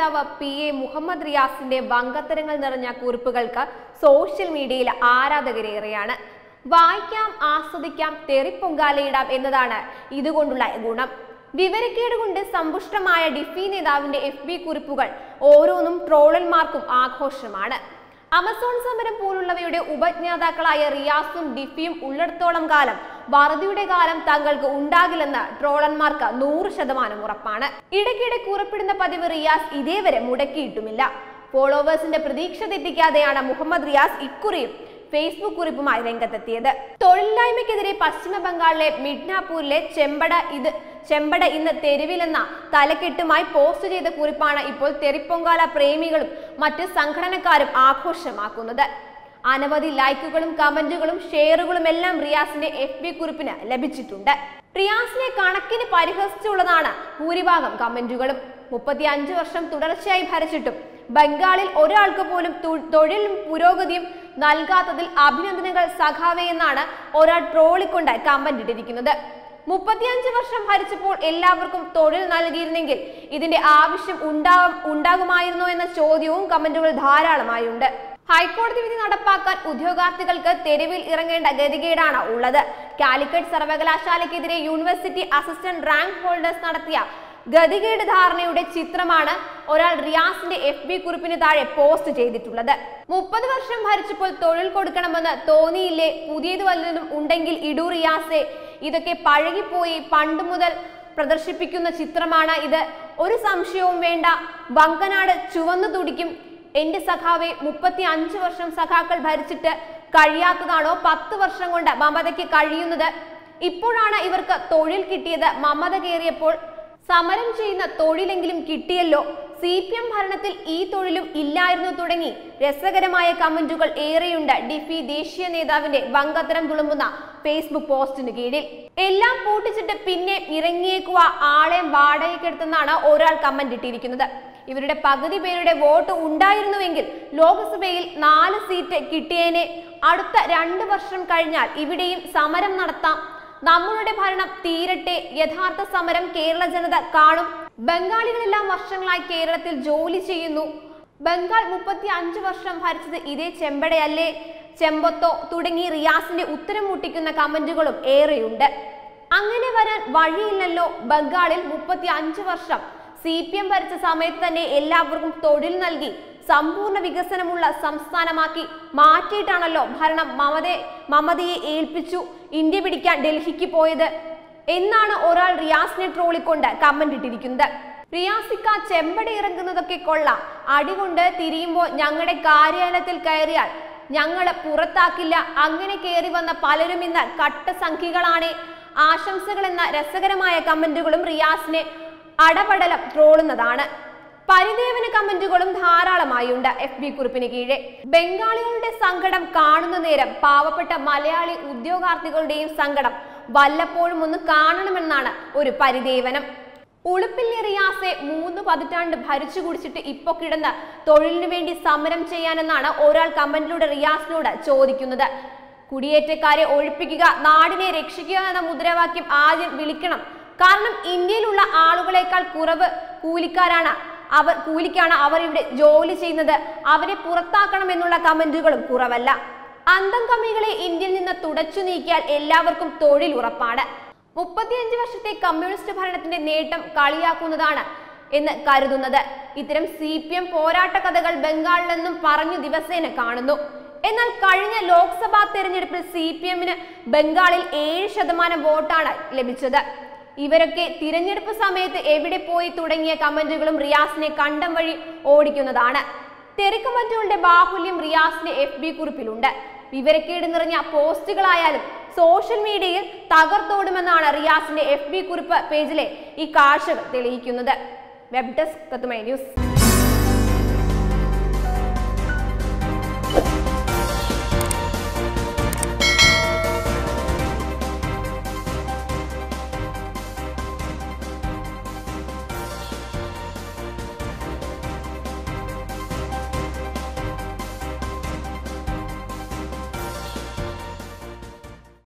നേതാവ് P A Muhammad റിയാസിന്റെ വങ്കത്തരങ്ങൾ നിറഞ്ഞ കുറിപ്പുകൾക്ക് സോഷ്യൽ മീഡിയയിൽ ആരാധകരേറെയാണ് വായിക്കാം ആസ്വദിക്കാം തെറിപ്പൊങ്കാലയിടാം എന്നതാണ് ഇതുകൊണ്ടുള്ള ഗുണം വിവരക്കേട് കൊണ്ട് സമ്പുഷ്ടമായ ഡിഫി നേതാവിന്റെ എഫ് ബി കുറിപ്പുകൾ ഓരോന്നും ട്രോളന്മാർക്കും ആഘോഷമാണ് ആമസോൺ സമരം പോലുള്ളവയുടെ ഉപജ്ഞാതാക്കളായ റിയാസും ഡിഫിയും ഉള്ളിടത്തോളം കാലം വറുതിയുടെ കാലം തങ്ങൾക്ക് ഉണ്ടാകില്ലെന്ന് ട്രോളന്മാർക്ക് നൂറ് ശതമാനം ഉറപ്പാണ് ഇടയ്ക്കിടെ കുറിപ്പിടുന്ന പതിവ് റിയാസ് ഇതേവരെ മുടക്കിയിട്ടുമില്ല ഫോളോവേഴ്സിന്റെ പ്രതീക്ഷ തെറ്റിക്കാതെയാണ് മുഹമ്മദ് റിയാസ് ഇക്കുറിയും ഫേസ്ബുക്ക് കുറിപ്പുമായി രംഗത്തെത്തിയത് തൊഴിലില്ലായ്മയ്ക്കെതിരെ പശ്ചിമ ബംഗാളിലെ മിഡ്നാപൂരിലെ ചെമ്പട ഇത് ചെമ്പട ഇന്ന് തെരുവിലെന്ന തലക്കെട്ടുമായി പോസ്റ്റ് ചെയ്ത കുറിപ്പാണ് ഇപ്പോൾ തെറിപ്പൊങ്കാല പ്രേമികളും മറ്റ് സംഘടനക്കാരും ആഘോഷമാക്കുന്നത് അനവധി ലൈക്കുകളും കമന്റുകളും ഷെയറുകളും എല്ലാം റിയാസിന്റെ എഫ് ബി കുറിപ്പിന് ലഭിച്ചിട്ടുണ്ട് റിയാസിനെ കണക്കിന് പരിഹസിച്ചുള്ളതാണ് ഭൂരിഭാഗം കമന്റുകളും മുപ്പത്തി അഞ്ച് വർഷം തുടർച്ചയായി ഭരിച്ചിട്ടും ബംഗാളിൽ ഒരാൾക്ക് പോലും തു- തൊഴിലും പുരോഗതിയും നൽകാത്തതിൽ അഭിനന്ദനങ്ങൾ സഖാവേ എന്നാണ് ഒരാൾ ട്രോളിക്കൊണ്ട് കമന്റ് ഇട്ടിരിക്കുന്നത് മുപ്പത്തിയഞ്ച് വർഷം ഭരിച്ചപ്പോൾ എല്ലാവർക്കും തൊഴിൽ നൽകിയിരുന്നെങ്കിൽ ഇതിന്റെ ആവശ്യം ഉണ്ടാവും ഉണ്ടാകുമായിരുന്നോ എന്ന ചോദ്യവും കമന്റുകൾ ധാരാളമായുണ്ട് ഹൈക്കോടതി വിധി നടപ്പാക്കാൻ ഉദ്യോഗാർത്ഥികൾക്ക് തെരുവിൽ ഇറങ്ങേണ്ട ഗതികേടാണ് ഉള്ളത് കാലിക്കറ്റ് സർവകലാശാലയ്ക്കെതിരെ യൂണിവേഴ്സിറ്റി അസിസ്റ്റന്റ് റാങ്ക് ഹോൾഡേഴ്സ് നടത്തിയ ഗതികേട് ധാരണയുടെ ചിത്രമാണ് ഒരാൾ റിയാസിന്റെ എഫ് ബി കുറിപ്പിന് താഴെ പോസ്റ്റ് ചെയ്തിട്ടുള്ളത് മുപ്പത് വർഷം ഭരിച്ചപ്പോൾ തൊഴിൽ കൊടുക്കണമെന്ന് തോന്നിയില്ലേ പുതിയത് വല്ലതും ഉണ്ടെങ്കിൽ ഇടൂ റിയാസെ ഇതൊക്കെ പഴകിപ്പോയി പണ്ട് മുതൽ പ്രദർശിപ്പിക്കുന്ന ചിത്രമാണ് ഇത് ഒരു സംശയവും വേണ്ട വങ്കനാട് ചുവന്നു തുടിക്കും എന്റെ സഖാവെ മുപ്പത്തി അഞ്ച് വർഷം സഖാക്കൾ ഭരിച്ചിട്ട് കഴിയാത്തതാണോ പത്ത് വർഷം കൊണ്ട് മമതയ്ക്ക് കഴിയുന്നത് ഇപ്പോഴാണ് ഇവർക്ക് തൊഴിൽ കിട്ടിയത് മമത കയറിയപ്പോൾ സമരം ചെയ്യുന്ന തൊഴിലെങ്കിലും കിട്ടിയല്ലോ സി പി എം ഭരണത്തിൽ ഈ തൊഴിലും ഇല്ലായിരുന്നു തുടങ്ങി രസകരമായ കമന്റുകൾ ഏറെയുണ്ട് ഡിഫി ദേശീയ നേതാവിന്റെ വങ്കത്തരം തുളുമ്പുന്ന ഫേസ്ബുക്ക് പോസ്റ്റിന് കീഴിൽ എല്ലാം പൂട്ടിച്ചിട്ട് പിന്നെ ഇറങ്ങിയേക്കുക ആളെ വാടകയ്ക്കെടുത്തെന്നാണ് ഒരാൾ കമന്റ് ഇട്ടിരിക്കുന്നത് ഇവരുടെ പകുതി പേരുടെ വോട്ട് ഉണ്ടായിരുന്നുവെങ്കിൽ ലോക്സഭയിൽ നാല് സീറ്റ് കിട്ടിയേനെ അടുത്ത രണ്ട് വർഷം കഴിഞ്ഞാൽ ഇവിടെയും സമരം നടത്താം നമ്മളുടെ ഭരണം തീരട്ടെ യഥാർത്ഥ സമരം കേരള ജനത കാണും ബംഗാളികളെല്ലാം വർഷങ്ങളായി കേരളത്തിൽ ജോലി ചെയ്യുന്നു ബംഗാൾ മുപ്പത്തി അഞ്ച് വർഷം ഭരിച്ചത് ഇതേ ചെമ്പടയല്ലേ ചെമ്പത്തോ തുടങ്ങി റിയാസിന്റെ ഉത്തരം മുട്ടിക്കുന്ന കമന്റുകളും ഏറെയുണ്ട് അങ്ങനെ വരാൻ വഴിയില്ലല്ലോ ബംഗാളിൽ മുപ്പത്തി അഞ്ച് വർഷം സി പി എം ഭരിച്ച സമയത്ത് തന്നെ എല്ലാവർക്കും തൊഴിൽ നൽകി സമ്പൂർണ്ണ വികസനമുള്ള സംസ്ഥാനമാക്കി മാറ്റിയിട്ടാണല്ലോ ഭരണം മമതയെ മമതയെ ഏൽപ്പിച്ചു ഇന്ത്യ പിടിക്കാൻ ഡൽഹിക്ക് പോയത് എന്നാണ് ഒരാൾ റിയാസിനെ ട്രോളിക്കൊണ്ട് കമന്റ് ഇട്ടിരിക്കുന്നത് റിയാസിക്ക ചെമ്പടി ഇറങ്ങുന്നതൊക്കെ കൊള്ളാം അടികൊണ്ട് തിരിയുമ്പോൾ ഞങ്ങളുടെ കാര്യാലയത്തിൽ കയറിയാൽ ഞങ്ങളെ പുറത്താക്കില്ല അങ്ങനെ കയറി വന്ന പലരും ഇന്ന് കട്ടസംഖ്യകളാണ് ആശംസകൾ എന്ന രസകരമായ കമന്റുകളും റിയാസിനെ അടപടലം ട്രോളുന്നതാണ് പരിദേവന കമന്റുകളും ധാരാളമായുണ്ട് എഫ് ബി കുറിപ്പിന് കീഴെ ബംഗാളികളുടെ സങ്കടം കാണുന്ന നേരം പാവപ്പെട്ട മലയാളി ഉദ്യോഗാർത്ഥികളുടെയും സങ്കടം വല്ലപ്പോഴും ഒന്ന് കാണണമെന്നാണ് ഒരു പരിദേവനം ഉളുപ്പില്ലേ റിയാസെ മൂന്ന് പതിറ്റാണ്ട് ഭരിച്ചു കുടിച്ചിട്ട് ഇപ്പൊ കിടന്ന് തൊഴിലിനു വേണ്ടി സമരം ചെയ്യാനെന്നാണ് ഒരാൾ കമന്റിലൂടെ റിയാസിനോട് ചോദിക്കുന്നത് കുടിയേറ്റക്കാരെ ഒഴിപ്പിക്കുക നാടിനെ രക്ഷിക്കുക എന്ന മുദ്രാവാക്യം ആദ്യം വിളിക്കണം കാരണം ഇന്ത്യയിലുള്ള ആളുകളെക്കാൾ കുറവ് കൂലിക്കാരാണ് അവർ കൂലിക്കാണ് അവർ ഇവിടെ ജോലി ചെയ്യുന്നത് അവരെ പുറത്താക്കണം എന്നുള്ള കമന്റുകളും കുറവല്ല അന്തം കമ്മികളെ ഇന്ത്യയിൽ നിന്ന് തുടച്ചു നീക്കിയാൽ എല്ലാവർക്കും തൊഴിൽ ഉറപ്പാണ് മുപ്പത്തിയഞ്ച് വർഷത്തെ കമ്മ്യൂണിസ്റ്റ് ഭരണത്തിന്റെ നേട്ടം കളിയാക്കുന്നതാണ് എന്ന് കരുതുന്നത് ഇത്തരം സി പി എം പോരാട്ട കഥകൾ ബംഗാളിലെന്നും പറഞ്ഞു ദിവസേന കാണുന്നു എന്നാൽ കഴിഞ്ഞ ലോക്സഭാ തെരഞ്ഞെടുപ്പിൽ സി പി എമ്മിന് ബംഗാളിൽ ഏഴ് ശതമാനം വോട്ടാണ് ലഭിച്ചത് ഇവരൊക്കെ തിരഞ്ഞെടുപ്പ് സമയത്ത് എവിടെ പോയി തുടങ്ങിയ കമന്റുകളും റിയാസിനെ കണ്ടം വഴി ഓടിക്കുന്നതാണ് തെറിക്കമന്റുകളുടെ ബാഹുല്യം റിയാസിന്റെ എഫ് ബി കുറിപ്പിലുണ്ട് വിവരക്കേട് നിറഞ്ഞ പോസ്റ്റുകളായാലും സോഷ്യൽ മീഡിയയിൽ തകർത്തോടുമെന്നാണ് റിയാസിന്റെ എഫ് ബി കുറിപ്പ് പേജിലെ ഈ കാഴ്ചകൾ തെളിയിക്കുന്നത് വെബ് ഡെസ്ക് തത്തുമൈ ന്യൂസ്